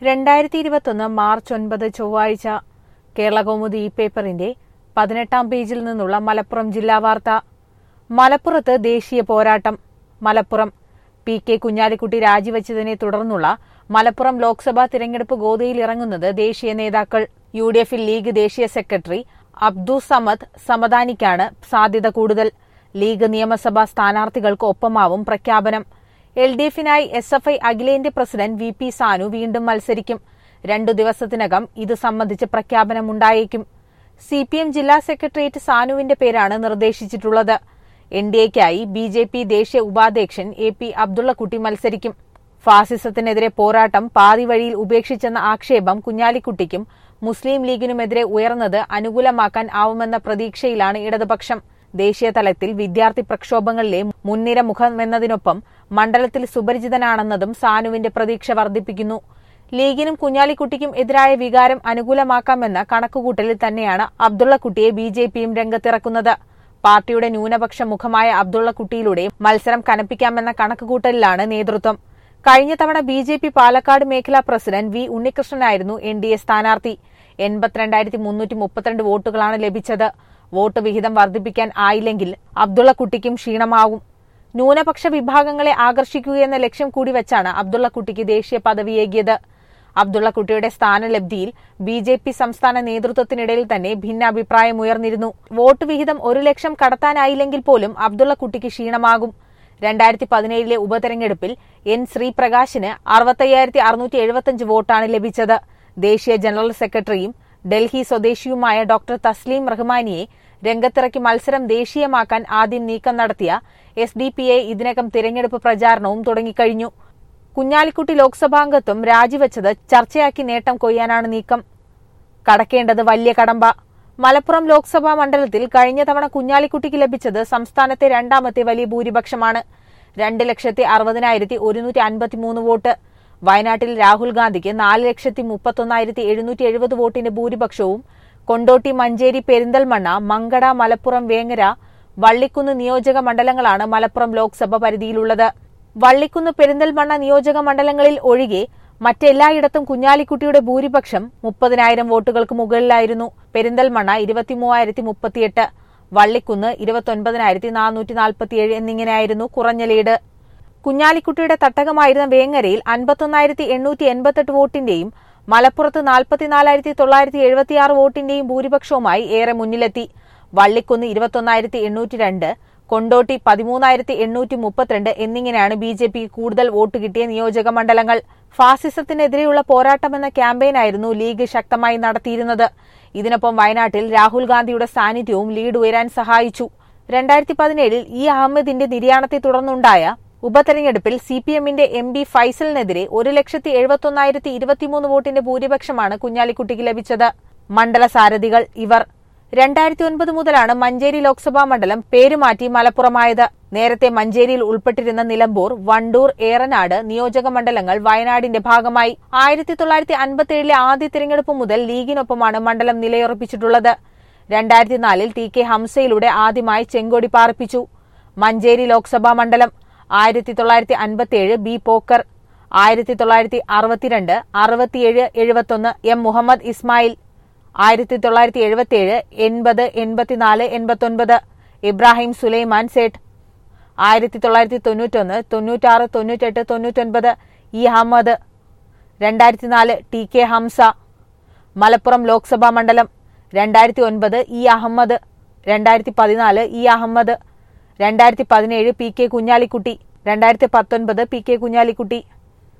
രണ്ടായിരത്തി ഇരുപത്തൊന്ന് മാർച്ച് ഒൻപത് ചൊവ്വാഴ്ച കേരളകൗമുദി ഈ പേപ്പറിന്റെ പതിനെട്ടാം പേജിൽ നിന്നുള്ള മലപ്പുറം ജില്ലാ വാർത്ത മലപ്പുറത്ത് ദേശീയ പോരാട്ടം മലപ്പുറം പി കെ കുഞ്ഞാലിക്കുട്ടി രാജിവെച്ചതിനെ തുടർന്നുള്ള മലപ്പുറം ലോക്സഭാ തിരഞ്ഞെടുപ്പ് ഗോതയിൽ ഇറങ്ങുന്നത് ദേശീയ നേതാക്കൾ യു ഡി എഫിൽ ലീഗ് ദേശീയ സെക്രട്ടറി അബ്ദു സമദ് സമദാനിക്കാണ് സാധ്യത കൂടുതൽ ലീഗ് നിയമസഭാ സ്ഥാനാർത്ഥികൾക്ക് ഒപ്പമാവും പ്രഖ്യാപനം എൽ ഡി എഫിനായി എസ് എഫ് ഐ അഖിലേന്ത്യാ പ്രസിഡന്റ് വി പി സാനു വീണ്ടും മത്സരിക്കും രണ്ടു ദിവസത്തിനകം ഇത് സംബന്ധിച്ച് പ്രഖ്യാപനമുണ്ടായേക്കും സി പി എം ജില്ലാ സെക്രട്ടേറിയറ്റ് സാനുവിന്റെ പേരാണ് നിർദ്ദേശിച്ചിട്ടുള്ളത് എൻ ഡി എക്കായി ബി ജെ പി ദേശീയ ഉപാധ്യക്ഷൻ എ പി അബ്ദുള്ളക്കുട്ടി മത്സരിക്കും ഫാസിസത്തിനെതിരെ പോരാട്ടം പാതി വഴിയിൽ ഉപേക്ഷിച്ചെന്ന ആക്ഷേപം കുഞ്ഞാലിക്കുട്ടിക്കും മുസ്ലിം ലീഗിനുമെതിരെ ഉയർന്നത് അനുകൂലമാക്കാൻ ആവുമെന്ന പ്രതീക്ഷയിലാണ് ഇടതുപക്ഷം ദേശീയ തലത്തിൽ വിദ്യാർത്ഥി പ്രക്ഷോഭങ്ങളിലെ മുൻനിര മുഖമെന്നതിനൊപ്പം മണ്ഡലത്തിൽ സുപരിചിതനാണെന്നതും സാനുവിന്റെ പ്രതീക്ഷ വർദ്ധിപ്പിക്കുന്നു ലീഗിനും കുഞ്ഞാലിക്കുട്ടിക്കും എതിരായ വികാരം അനുകൂലമാക്കാമെന്ന കണക്കുകൂട്ടലിൽ തന്നെയാണ് അബ്ദുള്ളക്കുട്ടിയെ ബി ജെ പിയും രംഗത്തിറക്കുന്നത് പാർട്ടിയുടെ ന്യൂനപക്ഷ മുഖമായ അബ്ദുള്ളക്കുട്ടിയിലൂടെ മത്സരം കനപ്പിക്കാമെന്ന കണക്കുകൂട്ടലിലാണ് നേതൃത്വം കഴിഞ്ഞ തവണ ബി ജെ പി പാലക്കാട് മേഖലാ പ്രസിഡന്റ് വി ഉണ്ണികൃഷ്ണനായിരുന്നു എൻ ഡി എ സ്ഥാനാർത്ഥി എൺപത്തിരണ്ടായിരത്തി മുന്നൂറ്റി മുപ്പത്തിരണ്ട് വോട്ടുകളാണ് ലഭിച്ചത് വോട്ട് വിഹിതം വർദ്ധിപ്പിക്കാൻ ആയില്ലെങ്കിൽ അബ്ദുള്ളക്കുട്ടിക്കും ക്ഷീണമാവും ന്യൂനപക്ഷ വിഭാഗങ്ങളെ ആകർഷിക്കുകയെന്ന ലക്ഷ്യം കൂടി വെച്ചാണ് അബ്ദുള്ളക്കുട്ടിക്ക് ദേശീയ പദവിയേകിയത് അബ്ദുള്ളക്കുട്ടിയുടെ സ്ഥാനലബ്ധിയിൽ ബി ജെ പി സംസ്ഥാന നേതൃത്വത്തിനിടയിൽ തന്നെ ഭിന്നാഭിപ്രായമുയർന്നിരുന്നു വോട്ട് വിഹിതം ഒരു ലക്ഷം കടത്താനായില്ലെങ്കിൽ പോലും അബ്ദുള്ളക്കുട്ടിക്ക് ക്ഷീണമാകും രണ്ടായിരത്തി പതിനേഴിലെ ഉപതെരഞ്ഞെടുപ്പിൽ എൻ ശ്രീപ്രകാശിന് അറുപത്തയ്യായിരത്തി അറുന്നൂറ്റി എഴുപത്തിയഞ്ച് വോട്ടാണ് ലഭിച്ചത് ദേശീയ ജനറൽ സെക്രട്ടറിയും ഡൽഹി സ്വദേശിയുമായ ഡോക്ടർ തസ്ലീം റഹ്മാനിയെ രംഗത്തിറക്കി മത്സരം ദേശീയമാക്കാൻ ആദ്യം നീക്കം നടത്തിയ എസ് ഡി പി എ ഇതിനകം തിരഞ്ഞെടുപ്പ് പ്രചാരണവും തുടങ്ങിക്കഴിഞ്ഞു കുഞ്ഞാലിക്കുട്ടി ലോക്സഭാംഗത്വം രാജിവെച്ചത് ചർച്ചയാക്കി നേട്ടം കൊയ്യാനാണ് നീക്കം കടക്കേണ്ടത് വലിയ കടമ്പ മലപ്പുറം ലോക്സഭാ മണ്ഡലത്തിൽ കഴിഞ്ഞ തവണ കുഞ്ഞാലിക്കുട്ടിക്ക് ലഭിച്ചത് സംസ്ഥാനത്തെ രണ്ടാമത്തെ വലിയ ഭൂരിപക്ഷമാണ് രണ്ട് ലക്ഷത്തി അറുപതിനായിരത്തി ഒരുന്നൂറ്റി അൻപത്തിമൂന്ന് വോട്ട് വയനാട്ടിൽ രാഹുൽ ഗാന്ധിക്ക് നാല് ലക്ഷത്തി മുപ്പത്തൊന്നായിരത്തി എഴുന്നൂറ്റി എഴുപത് വോട്ടിന്റെ ഭൂരിപക്ഷവും കൊണ്ടോട്ടി മഞ്ചേരി പെരിന്തൽമണ്ണ മങ്കട മലപ്പുറം വേങ്ങര വള്ളിക്കുന്ന് നിയോജക മണ്ഡലങ്ങളാണ് മലപ്പുറം ലോക്സഭ പരിധിയിലുള്ളത് വള്ളിക്കുന്ന് പെരിന്തൽമണ്ണ നിയോജക മണ്ഡലങ്ങളിൽ ഒഴികെ മറ്റെല്ലായിടത്തും കുഞ്ഞാലിക്കുട്ടിയുടെ ഭൂരിപക്ഷം മുപ്പതിനായിരം വോട്ടുകൾക്ക് മുകളിലായിരുന്നു പെരിന്തൽമണ്ണ ഇരുപത്തിമൂവായിരത്തി മുപ്പത്തിയെട്ട് വള്ളിക്കുന്ന് ഇരുപത്തൊൻപതിനായിരത്തി നാനൂറ്റി നാൽപ്പത്തിയേഴ് എന്നിങ്ങനെയായിരുന്നു കുറഞ്ഞ ലീഡ് കുഞ്ഞാലിക്കുട്ടിയുടെ തട്ടകമായിരുന്ന വേങ്ങരയിൽ അൻപത്തൊന്നായിരത്തി എണ്ണൂറ്റി എൺപത്തെട്ട് വോട്ടിന്റെയും മലപ്പുറത്ത് നാൽപ്പത്തിനാലായിരത്തി തൊള്ളായിരത്തി എഴുപത്തിയാറ് വോട്ടിന്റെയും ഭൂരിപക്ഷവുമായി ഏറെ മുന്നിലെത്തി വള്ളിക്കുന്ന് ഇരുപത്തൊന്നായിരത്തി എണ്ണൂറ്റി രണ്ട് കൊണ്ടോട്ടി പതിമൂന്നായിരത്തി എണ്ണൂറ്റി മുപ്പത്തിരണ്ട് എന്നിങ്ങനെയാണ് ബി ജെ പിക്ക് കൂടുതൽ വോട്ട് കിട്ടിയ നിയോജക മണ്ഡലങ്ങൾ ഫാസിസത്തിനെതിരെയുള്ള പോരാട്ടമെന്ന ക്യാമ്പയിനായിരുന്നു ലീഗ് ശക്തമായി നടത്തിയിരുന്നത് ഇതിനൊപ്പം വയനാട്ടിൽ രാഹുൽ ഗാന്ധിയുടെ സാന്നിധ്യവും ലീഡ് ഉയരാൻ സഹായിച്ചു രണ്ടായിരത്തി പതിനേഴിൽ ഇ അഹമ്മദിന്റെ നിര്യാണത്തെ തുടർന്നുണ്ടായ ഉപതെരഞ്ഞെടുപ്പിൽ സി പി എമ്മിന്റെ എം ബി ഫൈസലിനെതിരെ ഒരു ലക്ഷത്തി എഴുപത്തൊന്നായിരത്തി ഇരുപത്തിമൂന്ന് വോട്ടിന്റെ ഭൂരിപക്ഷമാണ് കുഞ്ഞാലിക്കുട്ടിക്ക് ലഭിച്ചത് മണ്ഡല സാരഥികൾ ഇവർ രണ്ടായിരത്തി ഒൻപത് മുതലാണ് മഞ്ചേരി ലോക്സഭാ മണ്ഡലം പേരുമാറ്റി മലപ്പുറമായത് നേരത്തെ മഞ്ചേരിയിൽ ഉൾപ്പെട്ടിരുന്ന നിലമ്പൂർ വണ്ടൂർ ഏറനാട് നിയോജക മണ്ഡലങ്ങൾ വയനാടിന്റെ ഭാഗമായി ആയിരത്തി തൊള്ളായിരത്തി അൻപത്തിയേഴിലെ ആദ്യ തിരഞ്ഞെടുപ്പ് മുതൽ ലീഗിനൊപ്പമാണ് മണ്ഡലം നിലയുറപ്പിച്ചിട്ടുള്ളത് രണ്ടായിരത്തി നാലിൽ ടി കെ ഹംസയിലൂടെ ആദ്യമായി ചെങ്കൊടി പാർപ്പിച്ചു മഞ്ചേരി ലോക്സഭാ മണ്ഡലം ആയിരത്തി തൊള്ളായിരത്തി അൻപത്തിയേഴ് ബി പോക്കർ ആയിരത്തി തൊള്ളായിരത്തി അറുപത്തിരണ്ട് അറുപത്തിയേഴ് എഴുപത്തൊന്ന് എം മുഹമ്മദ് ഇസ്മായിൽ ആയിരത്തി തൊള്ളായിരത്തി എഴുപത്തിയേഴ് എൺപത് എൺപത്തിനാല് എൺപത്തൊൻപത് ഇബ്രാഹിം സുലൈമാൻ സേഠ് ആയിരത്തി തൊള്ളായിരത്തി തൊണ്ണൂറ്റൊന്ന് തൊണ്ണൂറ്റാറ് തൊണ്ണൂറ്റെട്ട് തൊണ്ണൂറ്റൊൻപത് ഇ അഹമ്മദ് രണ്ടായിരത്തി നാല് ടി കെ ഹംസ മലപ്പുറം ലോക്സഭാ മണ്ഡലം രണ്ടായിരത്തി ഒൻപത് ഇ അഹമ്മദ് രണ്ടായിരത്തി പതിനാല് ഇ അഹമ്മദ് രണ്ടായിരത്തി പതിനേഴ് പി കെ കുഞ്ഞാലിക്കുട്ടി രണ്ടായിരത്തി പത്തൊൻപത് പി കെ കുഞ്ഞാലിക്കുട്ടി